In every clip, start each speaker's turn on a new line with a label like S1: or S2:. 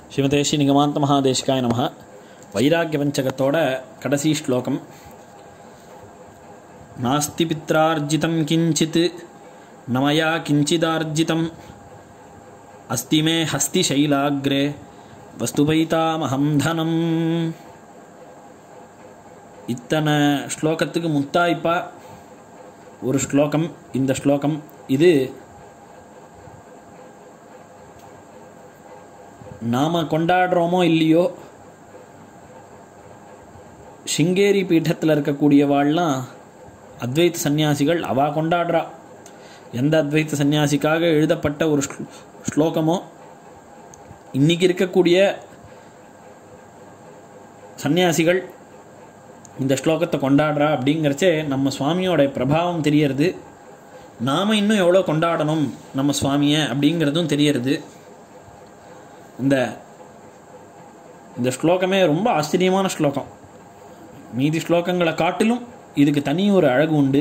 S1: ஸ்ரீமதே ஸ்ரீ நிகமாந்த மகாதேசிகாய நம வைராக்கிய பஞ்சகத்தோட கடைசி ஸ்லோகம் நாஸ்தி பித்ரார்ஜிதம் கிஞ்சித் நமயா கிஞ்சிதார்ஜிதம் அஸ்தி மே ஹஸ்தி சைலாகிரே வஸ்துபைதாமஹம் தனம் இத்தனை ஸ்லோகத்துக்கு முத்தாய்ப்பா ஒரு ஸ்லோகம் இந்த ஸ்லோகம் இது நாம் கொண்டாடுறோமோ இல்லையோ சிங்கேரி பீட்டத்தில் இருக்கக்கூடியவாள்லாம் அத்வைத்த சந்நியாசிகள் அவா கொண்டாடுறா எந்த அத்வைத்த சந்நியாசிக்காக எழுதப்பட்ட ஒரு ஸ்லோ- ஸ்லோகமோ இன்னைக்கு இருக்கக்கூடிய சந்நியாசிகள் இந்த ஸ்லோகத்தை கொண்டாடுறா அப்படிங்கிறச்சே நம்ம சுவாமியோட பிரபாவம் தெரியறது நாம் இன்னும் எவ்வளோ கொண்டாடணும் நம்ம சுவாமியை அப்படிங்கிறதும் தெரியறது இந்த இந்த ஸ்லோகமே ரொம்ப ஆச்சரியமான ஸ்லோகம் மீதி ஸ்லோகங்களை காட்டிலும் இதுக்கு தனி ஒரு அழகு உண்டு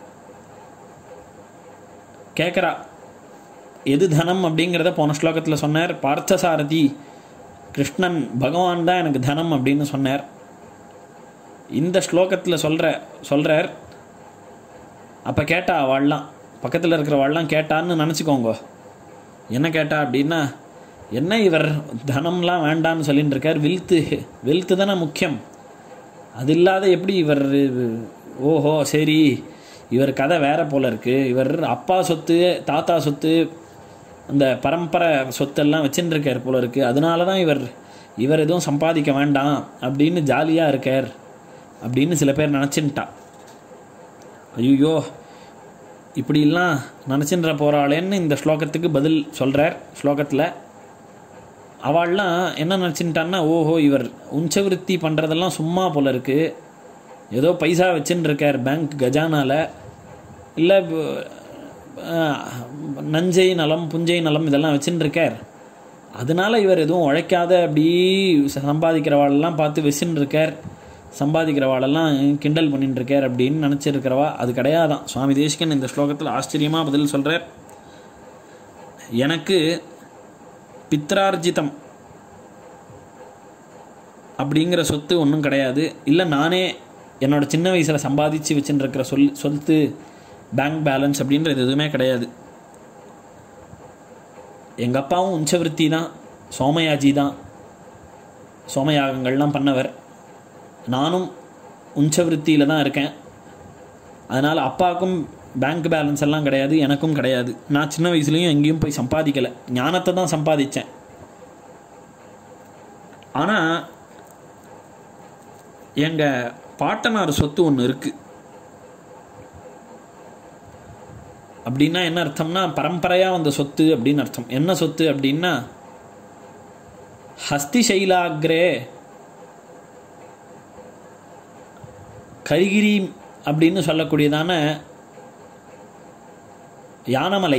S1: கேட்குறா எது தனம் அப்படிங்கிறத போன ஸ்லோகத்தில் சொன்னார் பார்த்தசாரதி கிருஷ்ணன் பகவான் தான் எனக்கு தனம் அப்படின்னு சொன்னார் இந்த ஸ்லோகத்தில் சொல்கிற சொல்கிறார் அப்போ கேட்டா அவள்லாம் பக்கத்தில் இருக்கிற வாள்லாம் கேட்டான்னு நினச்சிக்கோங்க என்ன கேட்டா அப்படின்னா என்ன இவர் தனம்லாம் வேண்டான்னு சொல்லிட்டு இருக்கார் வெல்த்து வெல்த்து தானே முக்கியம் அது இல்லாத எப்படி இவர் ஓஹோ சரி இவர் கதை வேற போல இருக்கு இவர் அப்பா சொத்து தாத்தா சொத்து அந்த பரம்பரை சொத்தெல்லாம் வச்சுட்டு இருக்கார் போல இருக்கு அதனால தான் இவர் இவர் எதுவும் சம்பாதிக்க வேண்டாம் அப்படின்னு ஜாலியாக இருக்கார் அப்படின்னு சில பேர் நினச்சின்ட்டா ஐயோ இப்படிலாம் நினச்சின்ற போகிறாளேன்னு இந்த ஸ்லோகத்துக்கு பதில் சொல்கிறார் ஸ்லோகத்தில் அவள்லாம் என்ன நினச்சின்ட்டான்னா ஓஹோ இவர் உஞ்சவிருத்தி பண்ணுறதெல்லாம் சும்மா போல இருக்கு ஏதோ பைசா வச்சுன்னு இருக்கார் பேங்க் கஜானால இல்லை நஞ்சை நலம் புஞ்சை நலம் இதெல்லாம் வச்சுன்னு இருக்கார் அதனால இவர் எதுவும் உழைக்காத அப்படி சம்பாதிக்கிறவாளெல்லாம் பார்த்து வச்சுன்னு இருக்கார் சம்பாதிக்கிறவாளெல்லாம் கிண்டல் பண்ணிட்டு இருக்கார் அப்படின்னு நினச்சிருக்கிறவா அது கிடையாதான் சுவாமி தேசிகன் இந்த ஸ்லோகத்தில் ஆச்சரியமாக பதில் சொல்கிறார் எனக்கு பித்ரார்ஜிதம் அப்படிங்கிற சொத்து ஒன்றும் கிடையாது இல்லை நானே என்னோட சின்ன வயசில் சம்பாதிச்சு வச்சுட்டு இருக்கிற சொல் சொத்து பேங்க் பேலன்ஸ் அப்படின்றது எதுவுமே கிடையாது எங்கள் அப்பாவும் உஞ்சவிருத்தி தான் சோமயாஜி தான் சோமயாகங்கள்லாம் பண்ணவர் நானும் உஞ்சவிருத்தியில் தான் இருக்கேன் அதனால் அப்பாவுக்கும் பேங்க் பேலன்ஸ் எல்லாம் கிடையாது எனக்கும் கிடையாது நான் சின்ன வயசுலேயும் எங்கேயும் போய் சம்பாதிக்கலை ஞானத்தை தான் சம்பாதிச்சேன் ஆனால் எங்கள் பாட்டனார் சொத்து ஒன்று இருக்குது அப்படின்னா என்ன அர்த்தம்னா பரம்பரையாக வந்த சொத்து அப்படின்னு அர்த்தம் என்ன சொத்து அப்படின்னா ஹஸ்தி சைலாகிரே கரிகிரி அப்படின்னு சொல்லக்கூடியதான யானமலை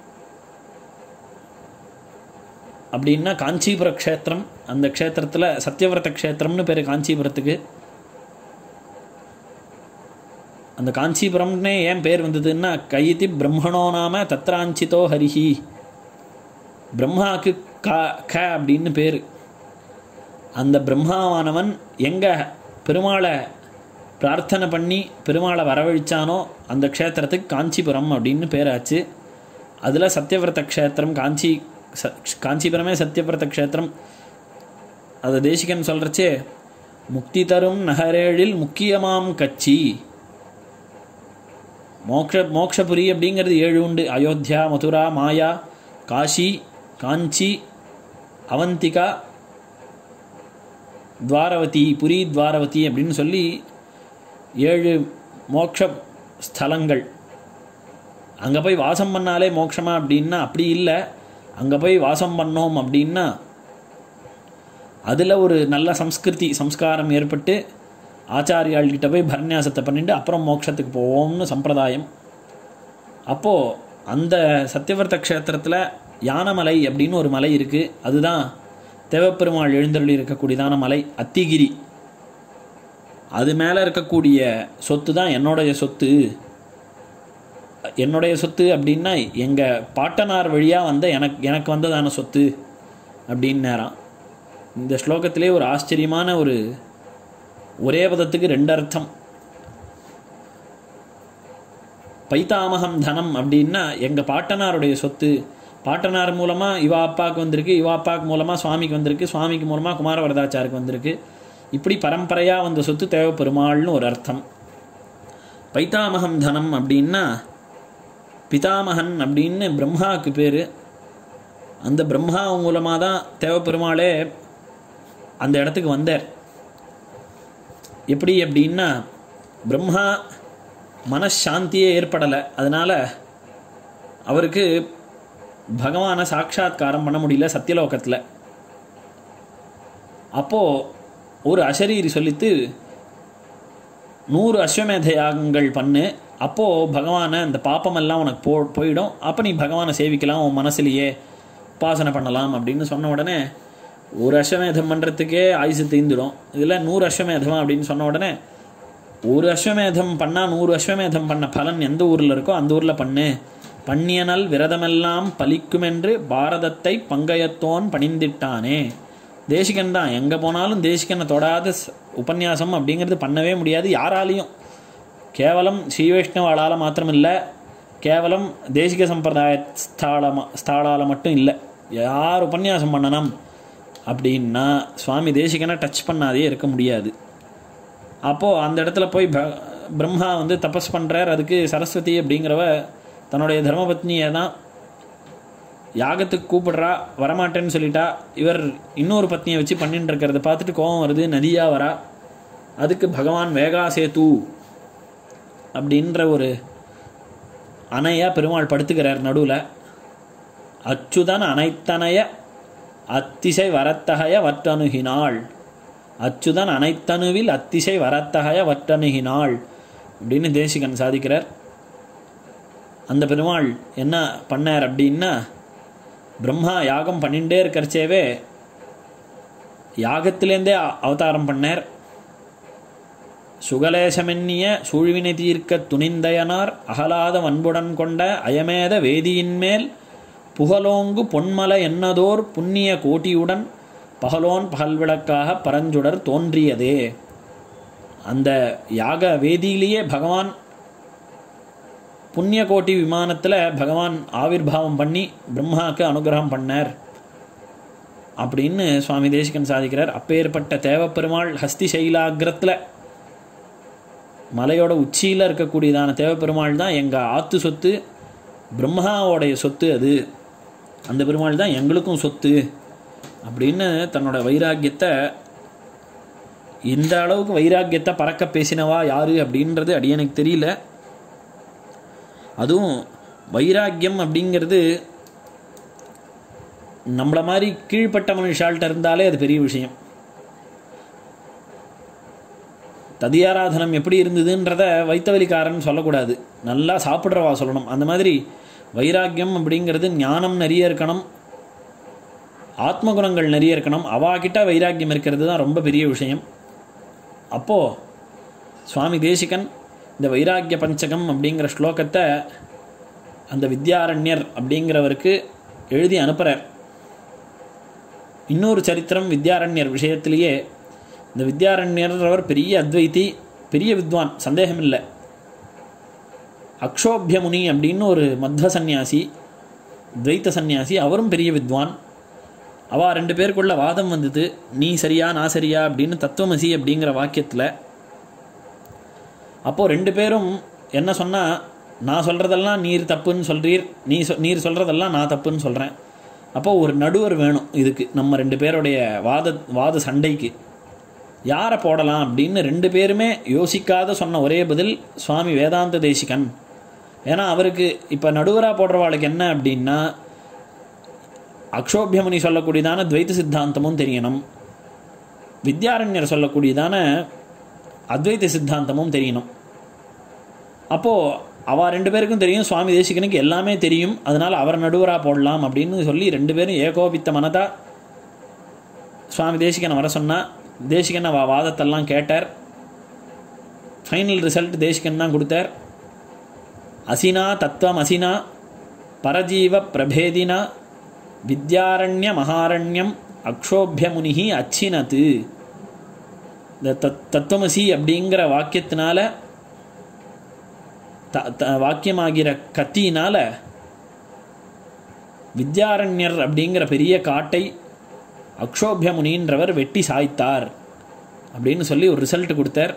S1: அப்படின்னா காஞ்சிபுர க்ஷேத்திரம் அந்த க்ஷேத்திரத்தில் சத்யவிரத க்ஷேத்திரம்னு பேர் காஞ்சிபுரத்துக்கு அந்த காஞ்சிபுரம்னே ஏன் பேர் வந்ததுன்னா கைதி பிரம்மணோ நாம தத்ராஞ்சிதோ ஹரிஹி பிரம்மாவுக்கு கா க அப்படின்னு பேர் அந்த பிரம்மாவானவன் எங்கே பெருமாளை பிரார்த்தனை பண்ணி பெருமாளை வரவழிச்சானோ அந்த க்ஷேத்திரத்துக்கு காஞ்சிபுரம் அப்படின்னு பேராச்சு அதில் சத்யவிரத க்ஷேத்திரம் காஞ்சி ச காஞ்சிபுரமே சத்யவிரத க்ஷேத்திரம் அதை தேசிகன் சொல்கிறச்சே முக்தி தரும் நகரேழில் முக்கியமாம் கட்சி மோக்ஷ மோக்ஷபுரி அப்படிங்கிறது ஏழு உண்டு அயோத்தியா மதுரா மாயா காஷி காஞ்சி அவந்திகா துவாரவதி புரி துவாரவதி அப்படின்னு சொல்லி ஏழு மோட்ச ஸ்தலங்கள் அங்கே போய் வாசம் பண்ணாலே மோட்சமா அப்படின்னா அப்படி இல்லை அங்கே போய் வாசம் பண்ணோம் அப்படின்னா அதில் ஒரு நல்ல சம்ஸ்கிருதி சம்ஸ்காரம் ஏற்பட்டு ஆச்சாரியாள்கிட்ட போய் பரநியாசத்தை பண்ணிட்டு அப்புறம் மோட்சத்துக்கு போவோம்னு சம்பிரதாயம் அப்போது அந்த சத்தியவர்த்த க்ஷேத்திரத்தில் யானமலை அப்படின்னு ஒரு மலை இருக்குது அதுதான் தேவப்பெருமாள் எழுந்தருளி இருக்கக்கூடியதான மலை அத்திகிரி அது மேலே இருக்கக்கூடிய சொத்து தான் என்னுடைய சொத்து என்னுடைய சொத்து அப்படின்னா எங்கள் பாட்டனார் வழியாக வந்த எனக்கு எனக்கு வந்ததான சொத்து அப்படின்னு நேரம் இந்த ஸ்லோகத்திலே ஒரு ஆச்சரியமான ஒரு ஒரே பதத்துக்கு ரெண்டு அர்த்தம் பைத்தாமகம் தனம் அப்படின்னா எங்கள் பாட்டனாருடைய சொத்து பாட்டனார் மூலமாக இவா அப்பாவுக்கு வந்திருக்கு இவா அப்பாவுக்கு மூலமாக சுவாமிக்கு வந்திருக்கு சுவாமிக்கு மூலமாக குமாரவரதாச்சாருக்கு வந்திருக்கு இப்படி பரம்பரையாக வந்த சொத்து தேவப்பெருமாள்னு ஒரு அர்த்தம் பைத்தாமகம் தனம் அப்படின்னா பிதாமகன் அப்படின்னு பிரம்மாவுக்கு பேர் அந்த பிரம்மா மூலமாக தான் தேவப்பெருமாளே அந்த இடத்துக்கு வந்தார் எப்படி அப்படின்னா பிரம்மா மனசாந்தியே ஏற்படலை அதனால் அவருக்கு பகவானை சாட்சாத்காரம் பண்ண முடியல சத்தியலோகத்தில் அப்போது ஒரு அசரீரி சொல்லித்து நூறு அஸ்வமேத யாகங்கள் பண்ணு அப்போது பகவானை அந்த பாப்பமெல்லாம் உனக்கு போ போயிடும் அப்போ நீ பகவானை சேவிக்கலாம் உன் மனசுலையே உபாசனை பண்ணலாம் அப்படின்னு சொன்ன உடனே ஒரு அஸ்வமேதம் பண்ணுறதுக்கே ஆயுசு தீந்துடும் இதில் நூறு அஸ்வமேதம் அப்படின்னு சொன்ன உடனே ஒரு அஸ்வமேதம் பண்ணால் நூறு அஸ்வமேதம் பண்ண பலன் எந்த ஊரில் இருக்கோ அந்த ஊரில் பண்ணு பண்ணியனல் விரதமெல்லாம் பலிக்குமென்று பாரதத்தை பங்கயத்தோன் பணிந்திட்டானே தேசிகன் தான் எங்கே போனாலும் தேசிகனை தொடாத ஸ்- உபன்யாசம் அப்படிங்கிறது பண்ணவே முடியாது யாராலையும் கேவலம் ஸ்ரீ வைஷ்ணவாளால் மாத்திரமில்லை கேவலம் தேசிக சம்பிரதாய ஸ்தாளமா ஸ்தாளால் மட்டும் இல்லை யார் உபன்யாசம் பண்ணணும் அப்படின்னா சுவாமி தேசிகனை டச் பண்ணாதே இருக்க முடியாது அப்போது அந்த இடத்துல போய் ப- பிரம்மா வந்து தபஸ் பண்ணுறார் அதுக்கு சரஸ்வதி அப்படிங்கிறவ தன்னுடைய தர்மபத்னியை தான் யாகத்துக்கு கூப்பிடுறா வரமாட்டேன்னு சொல்லிட்டா இவர் இன்னொரு பத்னியை வச்சு பண்ணிட்டு இருக்கிறத பார்த்துட்டு கோபம் வருது நதியாக வரா அதுக்கு பகவான் வேகா சேது அப்படின்ற ஒரு அணையாக பெருமாள் படுத்துக்கிறார் நடுவில் அச்சுதன் அனைத்தனைய அத்திசை வரத்தகைய வற்றணுகினாள் அச்சுதன் அனைத்தணுவில் அத்திசை வரத்தகைய வற்றணுகினாள் அப்படின்னு தேசிகன் சாதிக்கிறார் அந்த பெருமாள் என்ன பண்ணார் அப்படின்னா பிரம்மா யாகம் பண்ணிகிட்டே இருக்கிறச்சேவே யாகத்திலேருந்தே அ- அவதாரம் பண்ணார் சுகலேசமென்னிய சூழ்வினை தீர்க்க துணிந்தயனார் அகலாத வன்புடன் கொண்ட அயமேத வேதியின் மேல் புகழோங்கு பொன்மல என்னதோர் புண்ணிய கோட்டியுடன் பகலோன் பகல்விளக்காக பரஞ்சுடர் தோன்றியதே அந்த யாக வேதியிலேயே பகவான் புண்ணிய கோட்டி விமானத்தில் பகவான் ஆவிர்பாவம் பண்ணி பிரம்மாவுக்கு அனுகிரகம் பண்ணார் அப்படின்னு சுவாமி தேசிகன் சாதிக்கிறார் அப்பேற்பட்ட தேவப்பெருமாள் ஹஸ்தி சைலாகிரத்தில் மலையோட உச்சியில் இருக்கக்கூடியதான தேவப்பெருமாள் தான் எங்கள் ஆத்து சொத்து பிரம்மாவோடைய சொத்து அது அந்த பெருமாள் தான் எங்களுக்கும் சொத்து அப்படின்னு தன்னோட வைராக்கியத்தை இந்த அளவுக்கு வைராக்கியத்தை பறக்க பேசினவா யாரு அப்படின்றது அடியனுக்கு தெரியல அதுவும் வைராக்கியம் அப்படிங்கிறது நம்மள மாதிரி கீழ்ப்பட்ட மனுஷால்கிட்ட இருந்தாலே அது பெரிய விஷயம் ததியாராதனம் எப்படி இருந்ததுன்றத வைத்தவலிக்காரன் சொல்லக்கூடாது நல்லா சாப்பிட்றவா சொல்லணும் அந்த மாதிரி வைராக்கியம் அப்படிங்கிறது ஞானம் நிறைய இருக்கணும் ஆத்மகுணங்கள் நிறைய இருக்கணும் அவாகிட்ட வைராக்கியம் இருக்கிறது தான் ரொம்ப பெரிய விஷயம் அப்போது சுவாமி தேசிகன் இந்த வைராக்கிய பஞ்சகம் அப்படிங்கிற ஸ்லோகத்தை அந்த வித்யாரண்யர் அப்படிங்கிறவருக்கு எழுதி அனுப்புகிறார் இன்னொரு சரித்திரம் வித்யாரண்யர் விஷயத்திலேயே இந்த வித்யாரண்யர்ன்றவர் பெரிய அத்வைதி பெரிய வித்வான் சந்தேகம் இல்லை அக்ஷோபியமுனி அப்படின்னு ஒரு மத்வ சந்நியாசி துவைத்த சந்நியாசி அவரும் பெரிய வித்வான் அவா ரெண்டு பேருக்குள்ள வாதம் வந்தது நீ சரியா நான் சரியா அப்படின்னு தத்துவமசி அப்படிங்கிற வாக்கியத்தில் அப்போது ரெண்டு பேரும் என்ன சொன்னால் நான் சொல்கிறதெல்லாம் நீர் தப்புன்னு சொல்கிறீர் நீ சொ நீர் சொல்கிறதெல்லாம் நான் தப்புன்னு சொல்கிறேன் அப்போது ஒரு நடுவர் வேணும் இதுக்கு நம்ம ரெண்டு பேருடைய வாத வாத சண்டைக்கு யாரை போடலாம் அப்படின்னு ரெண்டு பேருமே யோசிக்காத சொன்ன ஒரே பதில் சுவாமி வேதாந்த தேசிகன் ஏன்னா அவருக்கு இப்போ நடுவராக போடுறவாளுக்கு என்ன அப்படின்னா அக்ஷோபியமுனி சொல்லக்கூடியதான துவைத்த சித்தாந்தமும் தெரியணும் வித்யாரண்யர் சொல்லக்கூடியதான அத்வைத சித்தாந்தமும் தெரியணும் அப்போது அவ ரெண்டு பேருக்கும் தெரியும் சுவாமி தேசிகனுக்கு எல்லாமே தெரியும் அதனால் அவர் நடுவராக போடலாம் அப்படின்னு சொல்லி ரெண்டு பேரும் ஏகோபித்த மனதா சுவாமி தேசிகனை வர சொன்னா தேசிகன் அவ வாதத்தெல்லாம் கேட்டார் ஃபைனல் ரிசல்ட் தேசிகன் தான் கொடுத்தார் அசினா தத்துவம் அசினா பரஜீவ பிரபேதினா வித்யாரண்ய மகாரண்யம் அக்ஷோபிய முனிகி அச்சினத்து இந்த தத் தத்துவமசி அப்படிங்கிற வாக்கியத்தினால த த- வாக்கியமாகிற கத்தியினால வித்யாரண்யர் அப்படிங்கிற பெரிய காட்டை அக்ஷோபிய முனின்றவர் வெட்டி சாய்த்தார் அப்படின்னு சொல்லி ஒரு ரிசல்ட் கொடுத்தார்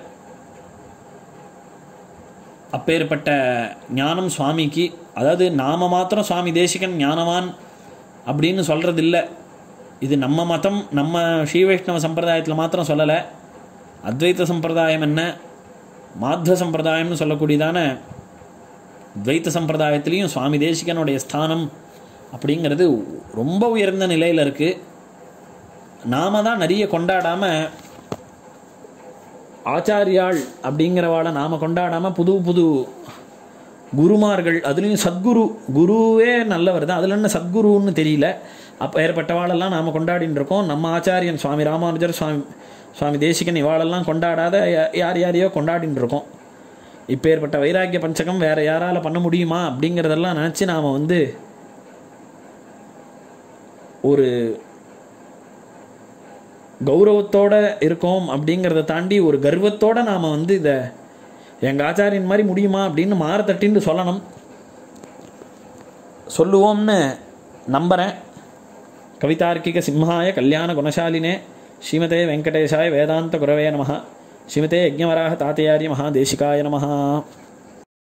S1: அப்பேற்பட்ட ஞானம் சுவாமிக்கு அதாவது நாம மாத்திரம் சுவாமி தேசிகன் ஞானவான் அப்படின்னு சொல்றது இல்ல இது நம்ம மதம் நம்ம ஸ்ரீ வைஷ்ணவ சம்பிரதாயத்தில் மாத்திரம் சொல்லலை அத்வைத சம்பிரதாயம் என்ன மாத்வ சம்பிரதாயம்னு சொல்லக்கூடியதான துவைத்த சம்பிரதாயத்திலையும் சுவாமி தேசிகனுடைய ஸ்தானம் அப்படிங்கிறது ரொம்ப உயர்ந்த நிலையில் இருக்குது நாம தான் நிறைய கொண்டாடாமல் ஆச்சாரியாள் அப்படிங்கிறவாளை நாம் கொண்டாடாமல் புது புது குருமார்கள் அதுலேயும் சத்குரு குருவே நல்லவர் தான் அதில் என்ன சத்குருன்னு தெரியல அப்போ ஏற்பட்டவாளெல்லாம் நாம் கொண்டாடின்னு இருக்கோம் நம்ம ஆச்சாரியன் சுவாமி ராமானுஜர் சுவாமி சுவாமி தேசிகன் இவாளெல்லாம் கொண்டாடாத யா- யார் யாரையோ கொண்டாடின்னு இருக்கோம் இப்போ ஏற்பட்ட வைராக்கிய பஞ்சகம் வேற யாரால பண்ண முடியுமா அப்படிங்கிறதெல்லாம் நினச்சி நாம் வந்து ஒரு கௌரவத்தோட இருக்கோம் அப்படிங்கிறத தாண்டி ஒரு கர்வத்தோட நாம் வந்து இதை எங்கள் ஆச்சாரியன் மாதிரி முடியுமா அப்படின்னு மாற தட்டின்னு சொல்லணும் சொல்லுவோம்னு நம்புகிறேன் கவிதார்க்கிக சிம்ஹாய கல்யாண குணசாலினே ஸ்ரீமதே வெங்கடேஷாய வேதாந்த குரவே நமः ஸ்ரீமதே யஜ்ஞவராக தாத்தையாரிய மகாதேசிகாய நமः